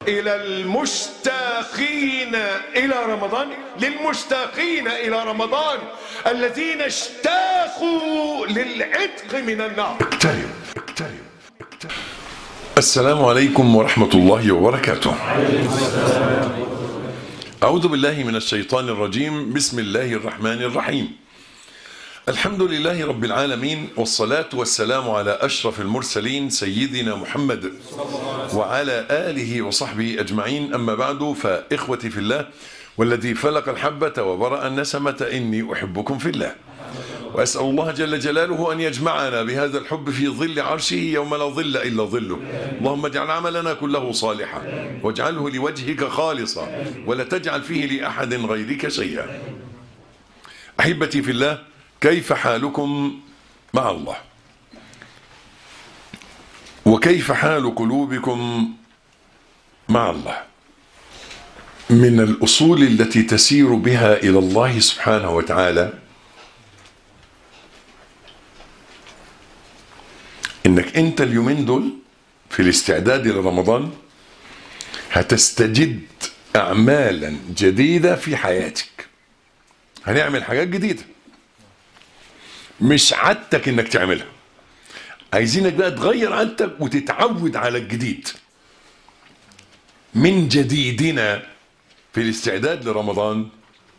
إلى المشتاقين إلى رمضان للمشتاقين إلى رمضان الذين اشتاقوا للعتق من النار اقترب اقترب اقترب السلام عليكم ورحمة الله وبركاته أعوذ بالله من الشيطان الرجيم بسم الله الرحمن الرحيم الحمد لله رب العالمين والصلاة والسلام على أشرف المرسلين سيدنا محمد وعلى آله وصحبه أجمعين أما بعد فإخوتي في الله والذي فلق الحبة وبرأ النسمة إني أحبكم في الله وأسأل الله جل جلاله أن يجمعنا بهذا الحب في ظل عرشه يوم لا ظل إلا ظله اللهم اجعل عملنا كله صالحا واجعله لوجهك خالصا ولا تجعل فيه لأحد غيرك شيئا أحبتي في الله كيف حالكم مع الله وكيف حال قلوبكم مع الله من الأصول التي تسير بها إلى الله سبحانه وتعالى انك انت اليومين دول في الاستعداد لرمضان هتستجد اعمالا جديده في حياتك هنعمل حاجات جديده مش عادتك انك تعملها عايزينك بقى تغير عادتك وتتعود على الجديد من جديدنا في الاستعداد لرمضان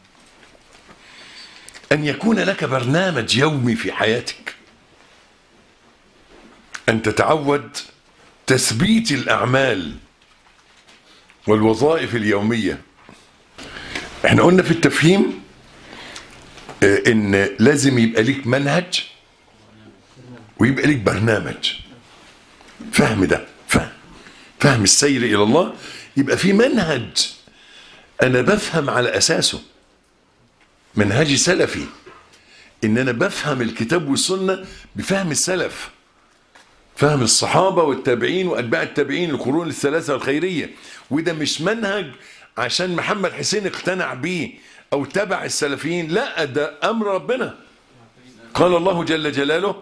ان يكون لك برنامج يومي في حياتك أن تتعود تثبيت الأعمال والوظائف اليومية احنا قلنا في التفهيم اه ان لازم يبقى ليك منهج ويبقى ليك برنامج فهم ده فهم فهم السير إلى الله يبقى في منهج أنا بفهم على أساسه منهجي سلفي إن أنا بفهم الكتاب والسنة بفهم السلف فهم الصحابة والتابعين وأتباع التابعين القرون الثلاثة الخيرية وده مش منهج عشان محمد حسين اقتنع بيه أو تبع السلفيين لا ده أمر ربنا قال الله جل جلاله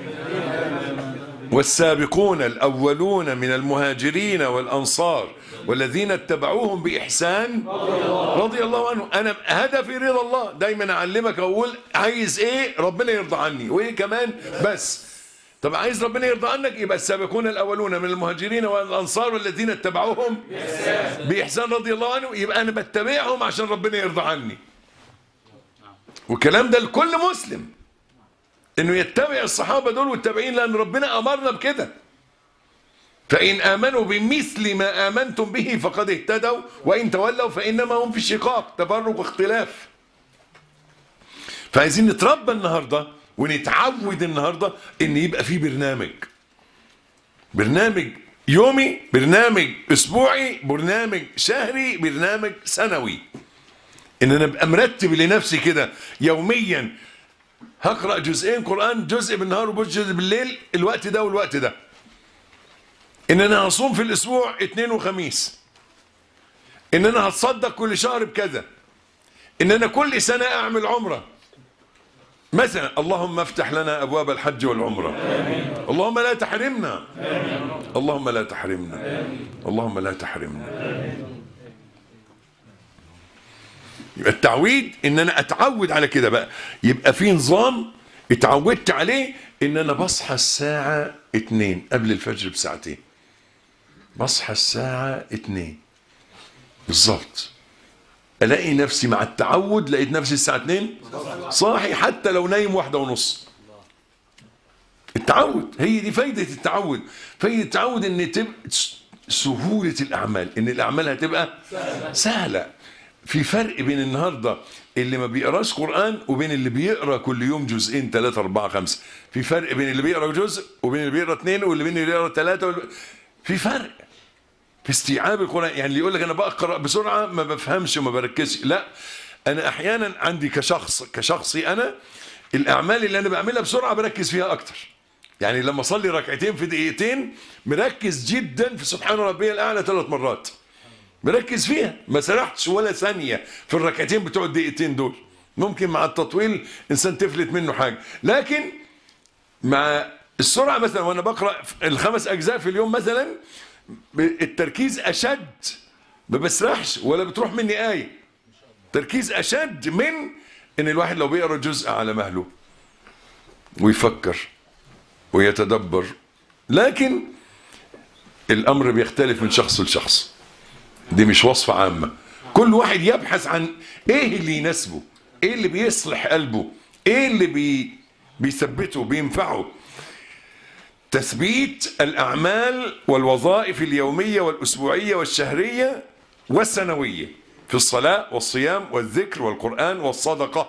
والسابقون الأولون من المهاجرين والأنصار والذين اتبعوهم بإحسان رضي الله عنه أنا هدفي رضا الله دايما أعلمك أقول عايز إيه ربنا يرضى عني وإيه كمان بس طب عايز ربنا يرضى عنك يبقى السابقون الاولون من المهاجرين والانصار والذين اتبعوهم باحسان رضي الله عنه يبقى انا بتبعهم عشان ربنا يرضى عني والكلام ده لكل مسلم انه يتبع الصحابه دول والتابعين لان ربنا امرنا بكده فان امنوا بمثل ما امنتم به فقد اهتدوا وان تولوا فانما هم في شقاق تفرق واختلاف فعايزين نتربى النهارده ونتعود النهارده ان يبقى في برنامج برنامج يومي برنامج اسبوعي برنامج شهري برنامج سنوي ان انا ابقى مرتب لنفسي كده يوميا هقرا جزئين قران جزء بالنهار وجزء بالليل الوقت ده والوقت ده ان انا هصوم في الاسبوع اثنين وخميس ان انا هتصدق كل شهر بكذا ان انا كل سنه اعمل عمره مثلا اللهم افتح لنا ابواب الحج والعمره آمين. اللهم لا تحرمنا آمين. اللهم لا تحرمنا آمين. اللهم لا تحرمنا آمين. يبقى التعويد ان انا اتعود على كده بقى يبقى في نظام اتعودت عليه ان انا بصحى الساعه اتنين قبل الفجر بساعتين بصحى الساعه اتنين بالظبط الاقي نفسي مع التعود لقيت نفسي الساعه 2 صاحي حتى لو نايم واحدة ونص التعود هي دي فايدة التعود فايدة التعود ان تبقى سهولة الاعمال ان الاعمال هتبقى سهلة في فرق بين النهاردة اللي ما بيقراش قرآن وبين اللي بيقرا كل يوم جزئين ثلاثة أربعة خمسة في فرق بين اللي بيقرا جزء وبين اللي بيقرا اثنين واللي بين اللي بيقرا ثلاثة واللي... في فرق في استيعاب القرآن يعني اللي يقول لك أنا بقرأ بسرعة ما بفهمش وما بركزش لا أنا أحيانا عندي كشخص كشخصي أنا الأعمال اللي أنا بعملها بسرعة بركز فيها أكتر يعني لما أصلي ركعتين في دقيقتين مركز جدا في سبحان ربي الأعلى ثلاث مرات مركز فيها ما سرحتش ولا ثانية في الركعتين بتوع الدقيقتين دول ممكن مع التطويل إنسان تفلت منه حاجة لكن مع السرعة مثلا وأنا بقرأ الخمس أجزاء في اليوم مثلا ب- التركيز اشد ما بسرحش ولا بتروح مني ايه تركيز اشد من ان الواحد لو بيقرا جزء على مهله ويفكر ويتدبر لكن الامر بيختلف من شخص لشخص دي مش وصفة عامة كل واحد يبحث عن ايه اللي يناسبه ايه اللي بيصلح قلبه ايه اللي بي بيثبته بينفعه تثبيت الاعمال والوظائف اليومية والاسبوعية والشهرية والسنوية في الصلاة والصيام والذكر والقرآن والصدقة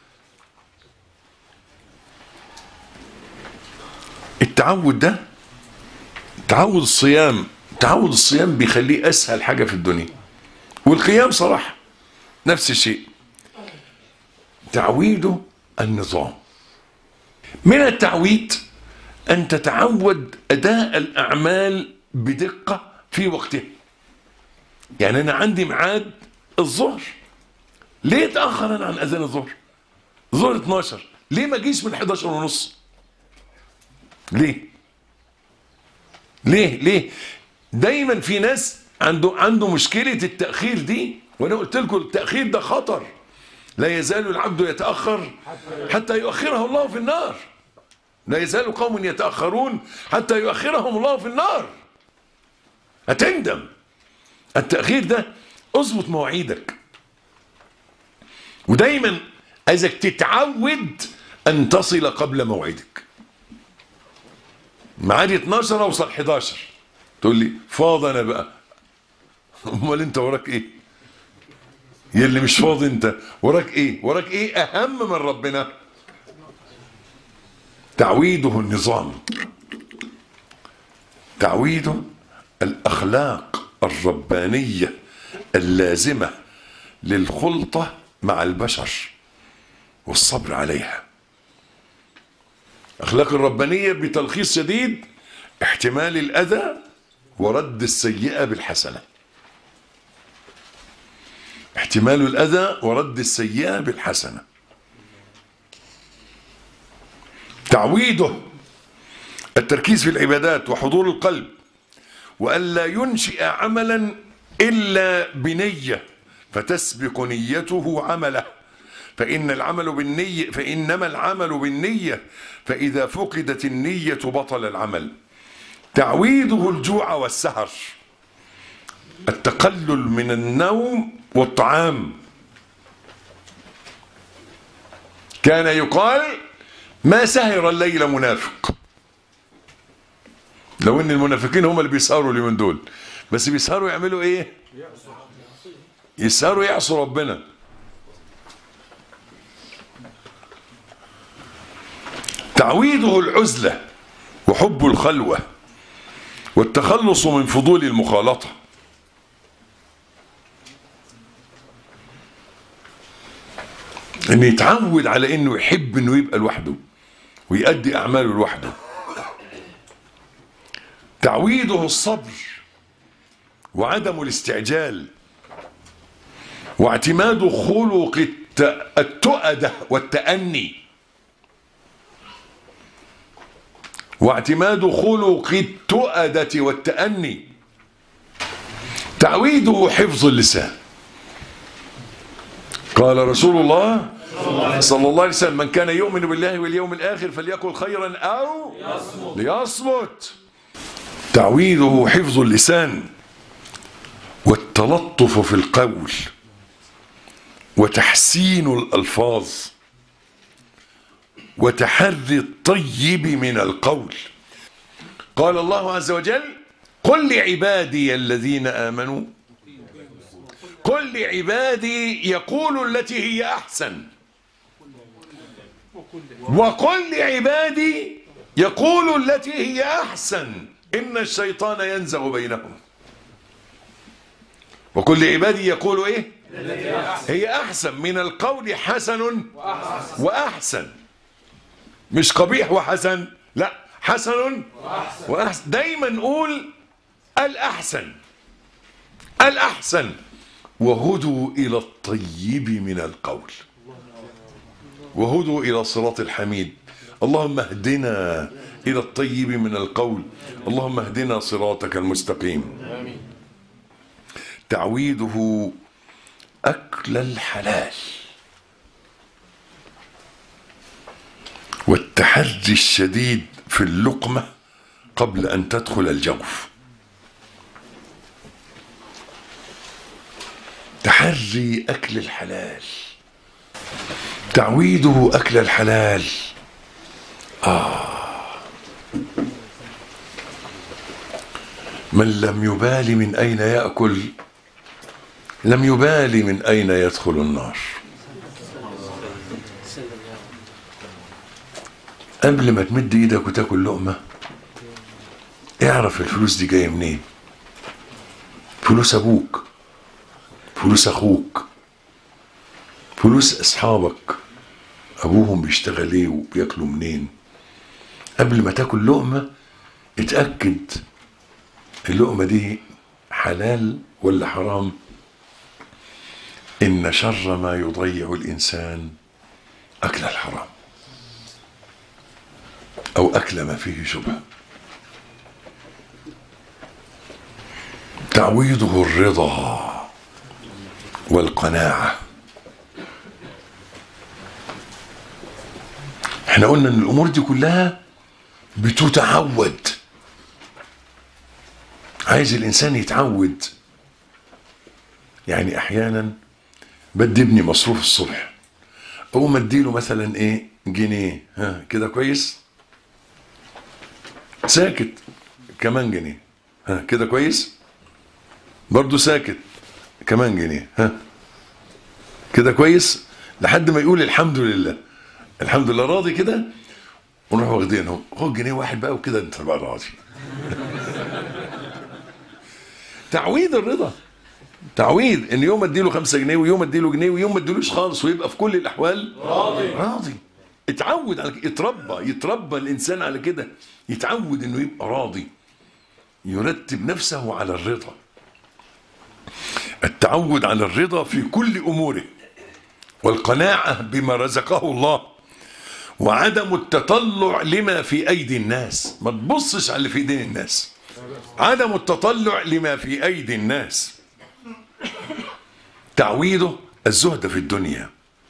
التعود ده تعود الصيام تعود الصيام بيخليه اسهل حاجه في الدنيا والقيام صراحه نفس الشيء تعويده النظام من التعويد ان تتعود اداء الاعمال بدقه في وقتها يعني انا عندي ميعاد الظهر ليه اتاخر انا عن اذان الظهر الظهر 12 ليه ما اجيش من 11 ونص ليه ليه ليه دايما في ناس عنده عنده مشكله التاخير دي وانا قلت لكم التاخير ده خطر لا يزال العبد يتاخر حتى يؤخره الله في النار لا يزال قوم يتاخرون حتى يؤخرهم الله في النار هتندم التاخير ده اظبط مواعيدك ودايما عايزك تتعود ان تصل قبل موعدك معادي 12 اوصل 11 تقول لي فاضي انا بقى امال انت وراك ايه يلي مش فاضي انت وراك ايه وراك ايه اهم من ربنا تعويده النظام تعويده الاخلاق الربانيه اللازمه للخلطه مع البشر والصبر عليها اخلاق الربانيه بتلخيص شديد احتمال الاذى ورد السيئه بالحسنه احتمال الاذى ورد السيئه بالحسنه تعويده التركيز في العبادات وحضور القلب والا ينشئ عملا الا بنيه فتسبق نيته عمله فإن العمل بالنية فإنما العمل بالنية فإذا فقدت النية بطل العمل تعويضه الجوع والسهر التقلل من النوم والطعام كان يقال ما سهر الليل منافق لو ان المنافقين هم اللي بيسهروا اليومين دول بس بيسهروا يعملوا ايه يسهروا يعصوا ربنا تعويضه العزلة وحب الخلوة والتخلص من فضول المخالطة ان يتعود على انه يحب انه يبقى لوحده ويؤدي اعماله لوحده تعويضه الصبر وعدم الاستعجال واعتماد خلق الت- التؤدة والتأني واعتماد خلق التؤدة والتأني تعويده حفظ اللسان قال رسول الله صلى الله عليه وسلم من كان يؤمن بالله واليوم الآخر فليقل خيرا أو ليصمت تعويده حفظ اللسان والتلطف في القول وتحسين الألفاظ وتحري الطيب من القول قال الله عز وجل قل لعبادي الذين آمنوا قل لعبادي يقولوا التي هي أحسن وقل لعبادي يقولوا التي هي أحسن إن الشيطان ينزغ بينهم وكل عبادي يقول إيه هي أحسن من القول حسن وأحسن مش قبيح وحسن لا حسن وأحسن دايما نقول الأحسن الأحسن وهدوا إلى الطيب من القول وهدوا إلى صراط الحميد اللهم اهدنا إلى الطيب من القول اللهم اهدنا صراطك المستقيم تعويده أكل الحلال والتحري الشديد في اللقمة قبل أن تدخل الجوف تحري أكل الحلال تعويده أكل الحلال آه من لم يبال من أين يأكل لم يبال من أين يدخل النار قبل ما تمد ايدك وتاكل لقمة اعرف الفلوس دي جاية منين فلوس ابوك فلوس اخوك فلوس اصحابك ابوهم بيشتغل ايه وبياكلوا منين قبل ما تاكل لقمة اتأكد اللقمة دي حلال ولا حرام إن شر ما يضيع الإنسان أكل الحرام أو أكل ما فيه شبهة تعويضه الرضا والقناعة احنا قلنا ان الامور دي كلها بتتعود عايز الانسان يتعود يعني احيانا بدي ابني مصروف الصبح اقوم اديله مثلا ايه جنيه ها كده كويس ساكت كمان جنيه ها كده كويس برضه ساكت كمان جنيه ها كده كويس لحد ما يقول الحمد لله الحمد لله راضي كده ونروح واخدينهم خد جنيه واحد بقى وكده انت بقى راضي تعويض الرضا تعويض ان يوم اديله خمسة جنيه ويوم اديله جنيه ويوم ما اديلوش خالص ويبقى في كل الاحوال راضي راضي اتعود على كده يتربى يتربى الانسان على كده يتعود انه يبقى راضي يرتب نفسه على الرضا التعود على الرضا في كل اموره والقناعه بما رزقه الله وعدم التطلع لما في ايدي الناس ما تبصش على اللي في ايدين الناس عدم التطلع لما في ايدي الناس تعويضه الزهد في الدنيا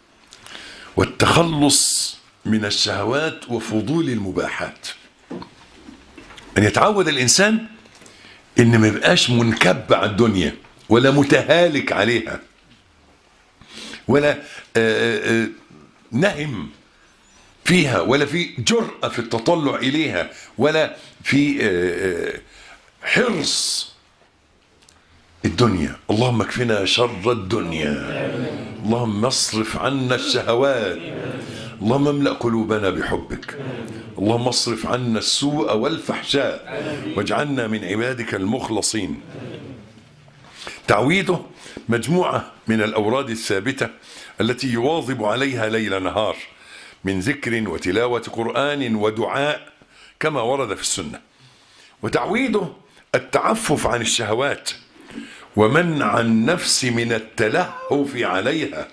والتخلص من الشهوات وفضول المباحات ان يتعود الانسان ان ما يبقاش منكب على الدنيا ولا متهالك عليها ولا آآ آآ نهم فيها ولا في جرأة في التطلع إليها ولا في آآ حرص الدنيا اللهم اكفنا شر الدنيا اللهم اصرف عنا الشهوات اللهم املأ قلوبنا بحبك اللهم اصرف عنا السوء والفحشاء واجعلنا من عبادك المخلصين تعويضه مجموعة من الأوراد الثابتة التي يواظب عليها ليل نهار من ذكر وتلاوة قرآن ودعاء كما ورد في السنة وتعويضه التعفف عن الشهوات ومنع النفس من التلهف عليها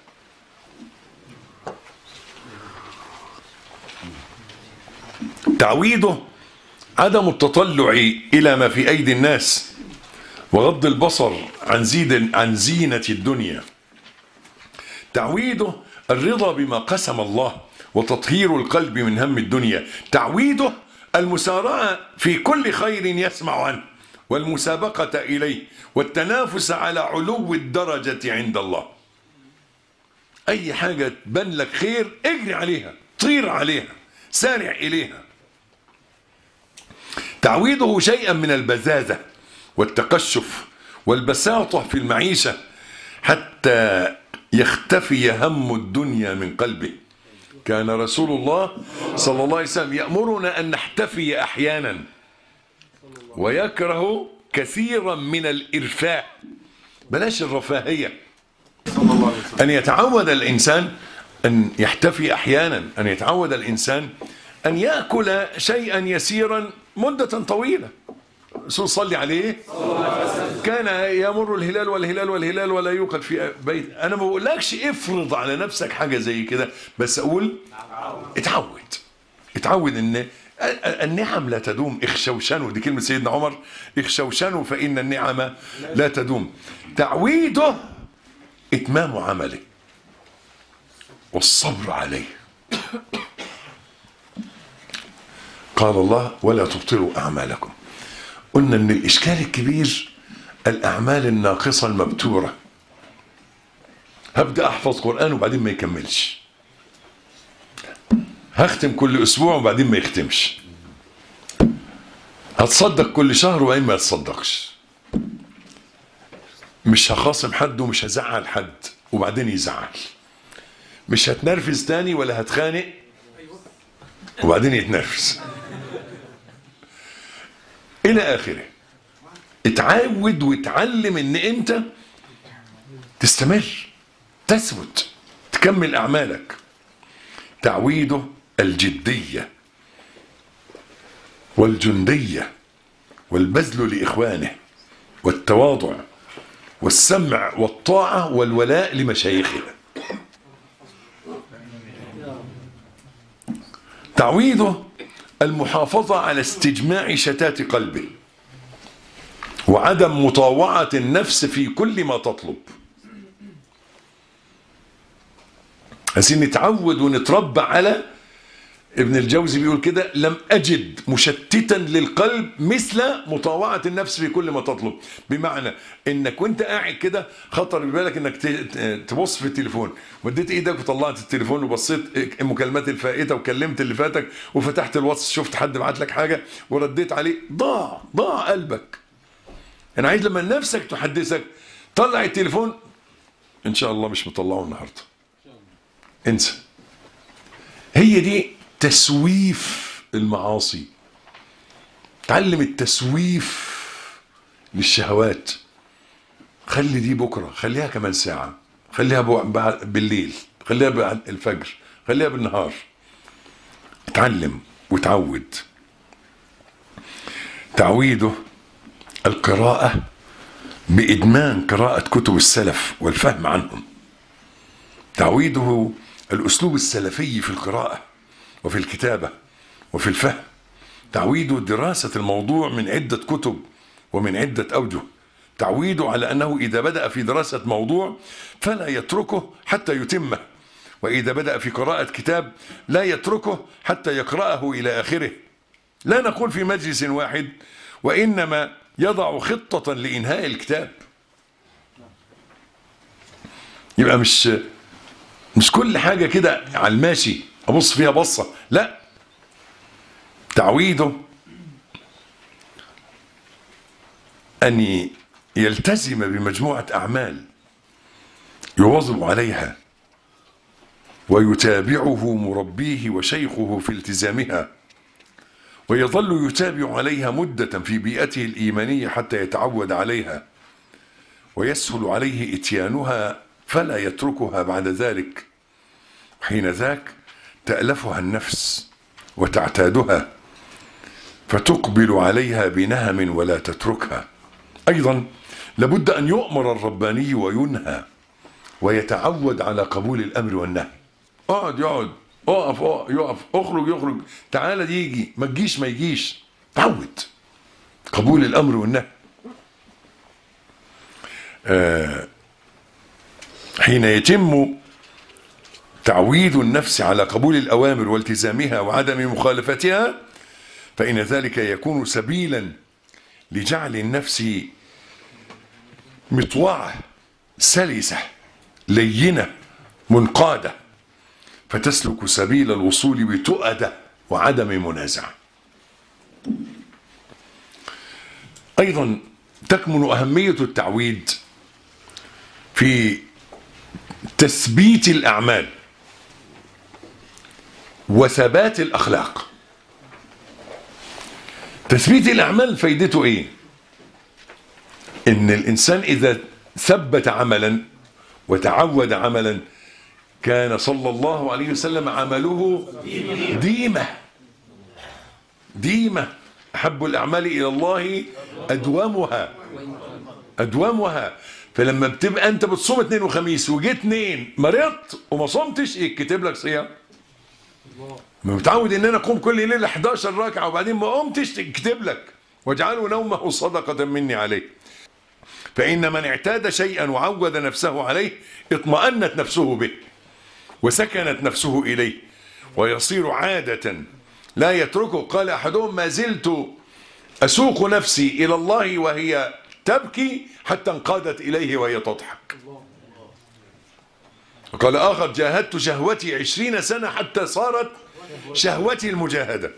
تعويضه عدم التطلع إلى ما في أيدي الناس وغض البصر عن زيد عن زينة الدنيا تعويضه الرضا بما قسم الله وتطهير القلب من هم الدنيا تعويضه المسارعة في كل خير يسمع عنه والمسابقة إليه والتنافس على علو الدرجة عند الله أي حاجة تبان لك خير اجري عليها طير عليها سارع إليها تعويضه شيئا من البزازة والتقشف والبساطة في المعيشة حتى يختفي هم الدنيا من قلبه كان رسول الله صلى الله عليه وسلم يأمرنا أن نحتفي أحيانا ويكره كثيرا من الإرفاء بلاش الرفاهية أن يتعود الإنسان أن يحتفي أحيانا أن يتعود الإنسان أن يأكل شيئا يسيرا مدة طويلة الرسول صلي عليه كان يمر الهلال والهلال والهلال ولا يوقد في بيت انا ما بقولكش افرض على نفسك حاجه زي كده بس اقول اتعود اتعود ان النعم لا تدوم اخشوشنوا دي كلمة سيدنا عمر اخشوشنوا فإن النعم لا تدوم تعويده إتمام عمله والصبر عليه قال الله ولا تبطلوا أعمالكم قلنا ان الإشكال الكبير الأعمال الناقصة المبتورة هبدأ أحفظ قرآن وبعدين ما يكملش هختم كل أسبوع وبعدين ما يختمش هتصدق كل شهر وبعدين ما يتصدقش مش هخاصم حد ومش هزعل حد وبعدين يزعل مش هتنرفز تاني ولا هتخانق وبعدين يتنرفز الى اخره اتعود وتعلم ان انت تستمر تثبت تكمل اعمالك تعويده الجديه والجنديه والبذل لاخوانه والتواضع والسمع والطاعه والولاء لمشايخه تعويضه المحافظة على استجماع شتات قلبه وعدم مطاوعة النفس في كل ما تطلب عايزين نتعود ونتربى على ابن الجوزي بيقول كده لم أجد مشتتا للقلب مثل مطاوعة النفس في كل ما تطلب بمعنى انك وانت قاعد كده خطر ببالك انك تبص في التليفون وديت ايدك وطلعت التليفون وبصيت المكالمات الفائته وكلمت اللي فاتك وفتحت الواتس شفت حد بعت لك حاجه ورديت عليه ضاع ضاع قلبك انا عايز لما نفسك تحدثك طلع التليفون ان شاء الله مش مطلعه النهارده انسى هي دي تسويف المعاصي تعلم التسويف للشهوات خلي دي بكرة خليها كمان ساعة خليها بالليل خليها بعد الفجر خليها بالنهار اتعلم وتعود تعويده القراءة بإدمان قراءة كتب السلف والفهم عنهم تعويده الأسلوب السلفي في القراءة وفي الكتابة وفي الفهم تعويده دراسة الموضوع من عدة كتب ومن عدة أوجه تعويده على أنه إذا بدأ في دراسة موضوع فلا يتركه حتى يتمه وإذا بدأ في قراءة كتاب لا يتركه حتى يقرأه إلى آخره لا نقول في مجلس واحد وإنما يضع خطة لإنهاء الكتاب يبقى مش مش كل حاجة كده على الماشي أبص فيها بصة لا تعويده أن يلتزم بمجموعة أعمال يواظب عليها ويتابعه مربيه وشيخه في التزامها ويظل يتابع عليها مدة في بيئته الإيمانية حتى يتعود عليها ويسهل عليه إتيانها فلا يتركها بعد ذلك حين ذاك تألفها النفس وتعتادها فتقبل عليها بنهم ولا تتركها أيضا لابد أن يؤمر الرباني وينهى ويتعود على قبول الأمر والنهي اقعد يقعد اقف اقف يقف اخرج يخرج تعالى يجي ما تجيش ما يجيش تعود قبول الأمر والنهي آه حين يتم تعويد النفس على قبول الأوامر والتزامها وعدم مخالفتها فإن ذلك يكون سبيلا لجعل النفس مطوعة سلسة لينة منقادة فتسلك سبيل الوصول بتؤدة وعدم منازعة أيضا تكمن أهمية التعويد في تثبيت الأعمال وثبات الأخلاق تثبيت الأعمال فايدته إيه إن الإنسان إذا ثبت عملا وتعود عملا كان صلى الله عليه وسلم عمله ديمة ديمة أحب الأعمال إلى الله أدومها أدومها فلما بتبقى أنت بتصوم اثنين وخميس وجيت اثنين مرضت وما صمتش يتكتب لك صيام متعود ان انا اقوم كل ليله 11 ركعه وبعدين ما قمتش تكتب لك واجعلوا نومه صدقه مني عليه فان من اعتاد شيئا وعود نفسه عليه اطمأنت نفسه به وسكنت نفسه اليه ويصير عاده لا يتركه قال احدهم ما زلت اسوق نفسي الى الله وهي تبكي حتى انقادت اليه وهي تضحك وقال آخر جاهدت شهوتي عشرين سنة حتى صارت شهوتي المجاهدة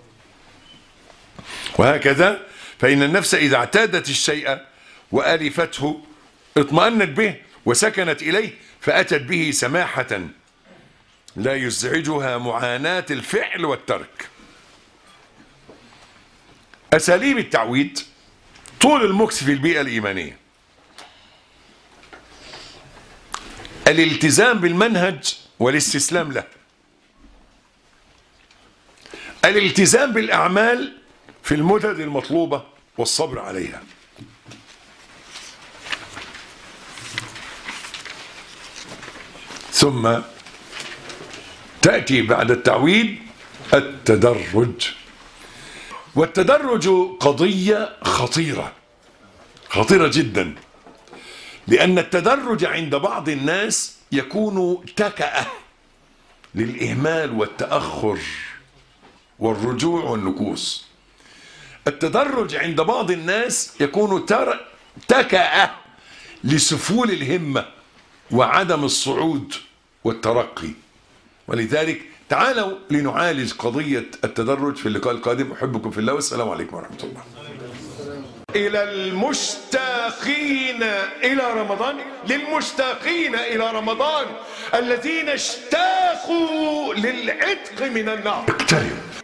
وهكذا فإن النفس إذا اعتادت الشيء وألفته اطمأنت به وسكنت إليه فأتت به سماحة لا يزعجها معاناة الفعل والترك أساليب التعويد طول المكس في البيئة الإيمانية الالتزام بالمنهج والاستسلام له الالتزام بالأعمال في المدد المطلوبة والصبر عليها ثم تأتي بعد التعويد التدرج والتدرج قضية خطيرة خطيرة جدا لأن التدرج عند بعض الناس يكون تكأة للإهمال والتأخر والرجوع والنكوص التدرج عند بعض الناس يكون تر... تكأة لسفول الهمة وعدم الصعود والترقي ولذلك تعالوا لنعالج قضية التدرج في اللقاء القادم أحبكم في الله والسلام عليكم ورحمة الله إلى المشتاقين إلى رمضان للمشتاقين إلى رمضان الذين اشتاقوا للعتق من النار اقترب